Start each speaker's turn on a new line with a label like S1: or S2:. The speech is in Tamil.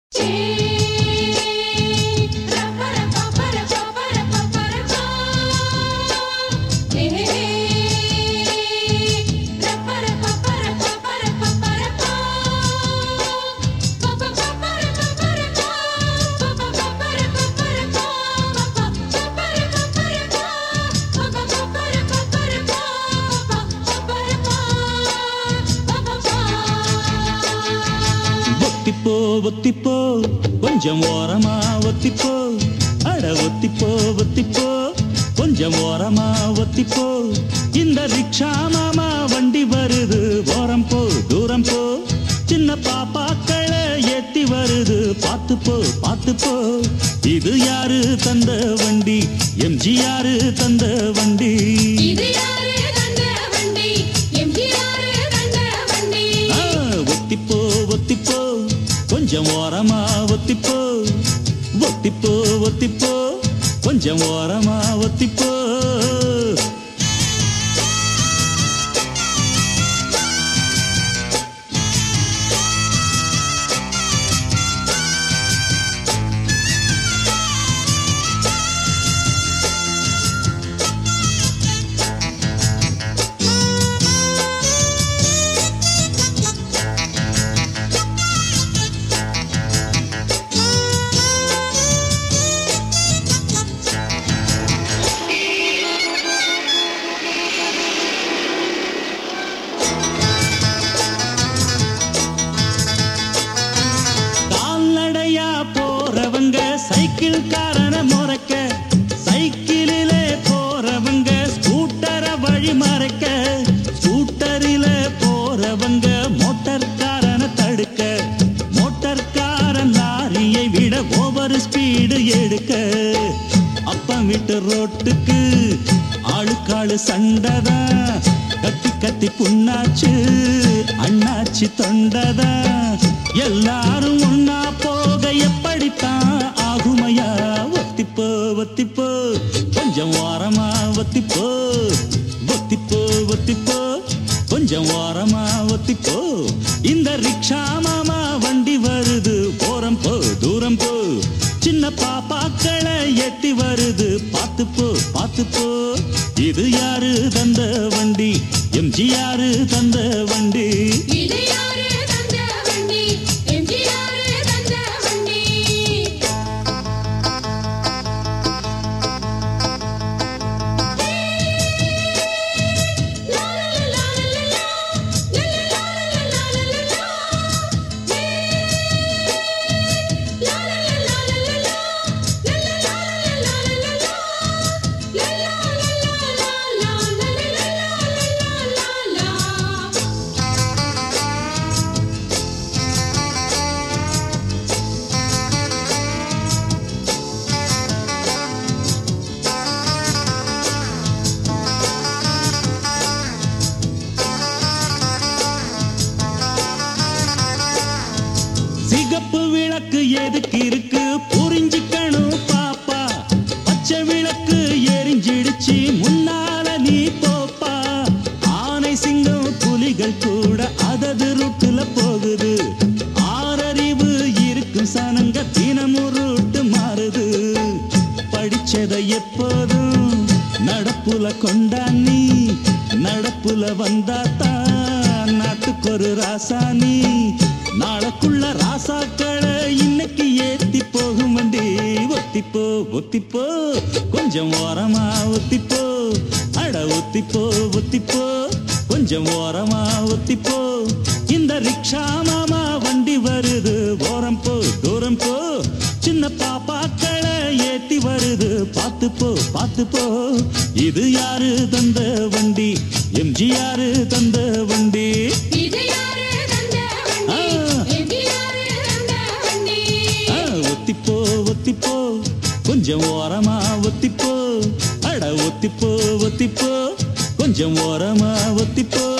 S1: ஒத்திப்போ ஒத்திப்போ கொஞ்சம் ஓரமா ஒத்திப்போ அட ஒத்திப்போ ஒத்திப்போ கொஞ்சம் ஓரமா ஒத்திப்போ இந்த ரிக்ஷா மாமா வண்டி வருது ஓரம் போ தூரம் போ சின்ன பாப்பாக்களை ஏத்தி வருது பார்த்து போ பார்த்து போ இது யாரு தந்த வண்டி எம்ஜிஆர் தந்த வண்டி
S2: இது யாரு தந்த வண்டி எம்ஜிஆர் தந்த வண்டி
S1: ஆ, ஒத்திப்போ ஒத்திப்போ கொஞ்சம் ஓரமா ஒத்திப்போ ஒத்திப்போ ஒத்திப்போ கொஞ்சம் ஓரமா ஒத்திப்போ கால்நடையா போறவங்க சைக்கிள் காரன முறைக்க சைக்கிளிலே போறவங்க ஸ்கூட்டர வழி மறைக்க ஸ்கூட்டரில போறவங்க மோட்டார்காரன தடுக்க மோட்டார்காரன் லாரியை விட ஓவர் ஸ்பீடு எடுக்க அப்பம் விட்டு ரோட்டுக்கு ஆளுக்காளு சண்டதான் கத்தி கத்தி புண்ணாச்சு அண்ணாச்சி தொண்டதா எல்லாரும் ஒன்னா போக எப்படித்தான் ஆகுமையா ஒத்திப்போ ஒத்திப்போ கொஞ்சம் ஓரமா ஒத்திப்போ ஒத்திப்போ ஒத்திப்போ கொஞ்சம் ஓரமா ஒத்திப்போ இந்த ரிக்ஷா மாமா வண்டி வருது போறம் போ தூரம் போ சின்ன பாப்பாக்களை எட்டி வருது பார்த்து போ பார்த்து போ இது யாரு தந்த வண்டி எம்ஜிஆர் தந்த வண்டி
S2: இது யாரு தந்த வண்டி எம்ஜிஆர் தந்த வண்டி லா லா லா லா லா லா லா லா லா லா லா லா லா லா
S1: சிகப்பு விளக்கு எதுக்கு இருக்கு புரிஞ்சுக்கணும் பாப்பா பச்சை விளக்கு எரிஞ்சிடுச்சு முன்னால நீ போப்பா ஆனை சிங்கம் புலிகள் கூட அதது ரூட்டுல போகுது ஆறறிவு இருக்கும் சனங்க தினமும் ரூட்டு மாறுது படிச்சதை எப்போதும் நடப்புல கொண்டா நீ நடப்புல வந்தாத்தான் நாட்டுக்கு ஒரு ராசானி நாளைக்குள்ள ராசாக்களை இன்னைக்கு ஏத்தி போகும் வண்டி ஒத்திப்போ ஒத்திப்போ கொஞ்சம் ஓரமா ஒத்திப்போ அட ஒத்திப்போ ஒத்திப்போ கொஞ்சம் ஓரமா ஒத்திப்போ இந்த ரிக்ஷா மாமா வண்டி வருது ஓரம் போ தூரம் போ சின்ன பாப்பாக்களை ஏத்தி வருது பார்த்து போ பார்த்து போ இது யாரு தந்த வண்டி எம்ஜிஆர் தந்த வண்டி
S2: இது யாரு தந்த வண்டி
S1: ஆ.
S2: எம்ஜிஆர் தந்த வண்டி
S1: ஆ, ஒத்திப்போ ஒத்திப்போ கொஞ்சம் ஓரமா ஒத்திப்போ அட ஒத்திப்போ ஒத்திப்போ கொஞ்சம் ஓரமா ஒத்திப்போ